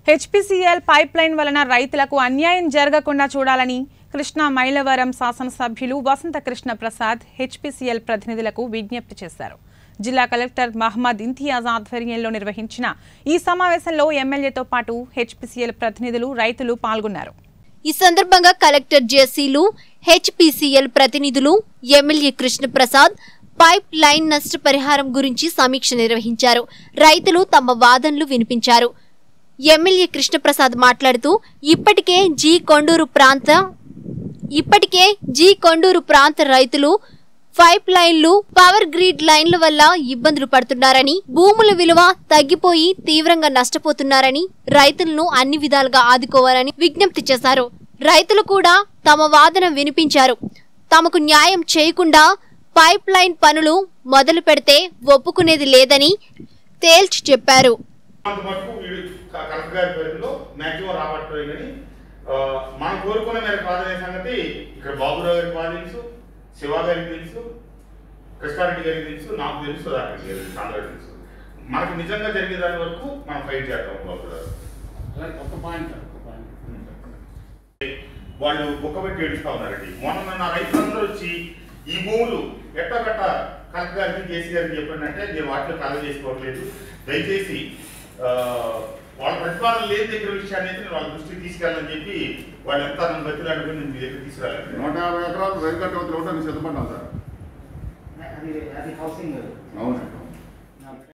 HPCL pipe line వలన రైతులకు అన్యాయం జరగకుండా చూడాలని కృష్ణా మైలవరం శాసనసభ్యులు వసంత కృష్ణ ప్రసాద్ హెచ్పిసిఎల్ ప్రతినిధులకు విజ్ఞప్తి చేశారు జిల్లా కలెక్టర్ మహమ్మద్ ఇంతియాజ్ ఆధ్వర్యంలో నిర్వహించిన ఈ సమావేశంలో ఎమ్మెల్యేతో పాటు హెచ్పిసిఎల్ ప్రతినిధులు రైతులు పాల్గొన్నారు ఈ సందర్భంగా కలెక్టర్ జేసీలు హెచ్పిసిఎల్ ప్రతినిధులు ఎమ్మెల్యే కృష్ణప్రసాద్ పైప్ లైన్ నష్టపరిహారం గురించి సమీక్ష నిర్వహించారు రైతులు తమ వాదనలు వినిపించారు ఎమ్మెల్యే కృష్ణప్రసాద్ మాట్లాడుతూ ఇప్పటికే జీ కొండూరు ప్రాంత ఇప్పటికే జీ కొండూరు ప్రాంత రైతులు పైప్ లైన్లు పవర్ గ్రిడ్ లైన్ల వల్ల ఇబ్బందులు పడుతున్నారని భూముల విలువ తగ్గిపోయి తీవ్రంగా నష్టపోతున్నారని రైతులను అన్ని విధాలుగా ఆదుకోవాలని విజ్ఞప్తి చేశారు రైతులు కూడా తమ వాదన వినిపించారు తమకు న్యాయం చేయకుండా పైప్ లైన్ పనులు మొదలు పెడితే ఒప్పుకునేది లేదని తేల్చి చెప్పారు అంత మటుకు వీడు క- కలెక్టర్ గారి పరిధిలో మ్యాక్సిమం రాబట్టుకోవాలి కానీ ఆ, మనం కోరుకున్న మేరకు కాదనే సంగతి ఇక్కడ బాబురావు గారికి బాగా తెలుసు శివ గారికి తెలుసు కృష్ణారెడ్డి గారికి తెలుసు నాకు తెలుసు సుధాకర్ గారికి తెలుసు అందరికీ తెలుసు మనకు నిజంగా జరిగే దాని వరకు మనం ఫైట్ చేద్దాం బాబురావు రైట్ ఒక పాయింట్ సార్ ఒక పాయింట్ వాళ్ళు బుక్క పెట్టి ఏడుస్తా ఉన్నారండి మొన్న నా రైతులందరూ వచ్చి ఈ భూములు ఎట్టగట్ట కలెక్టర్ గారికి కేసీ గారికి చెప్పండి నేను వాటిలో కాలం చేసుకోవట్లేదు దయచేసి ఆ, వాళ్ళ ప్రతిపాదన లేని దగ్గర విషయాన్ని అయితే నేను వాళ్ళ దృష్టికి తీసుకెళ్ళాలని చెప్పి వాళ్ళు ఎంత నన్ను బతిలాడుకుని నేను మీ దగ్గర తీసుకురాలేదు నూట యాభై ఎకరాలు రైతు కట్టవలసిన ఒకటి సిద్ధపడ్డాం సార్ అది అది హౌసింగ్ అవునండి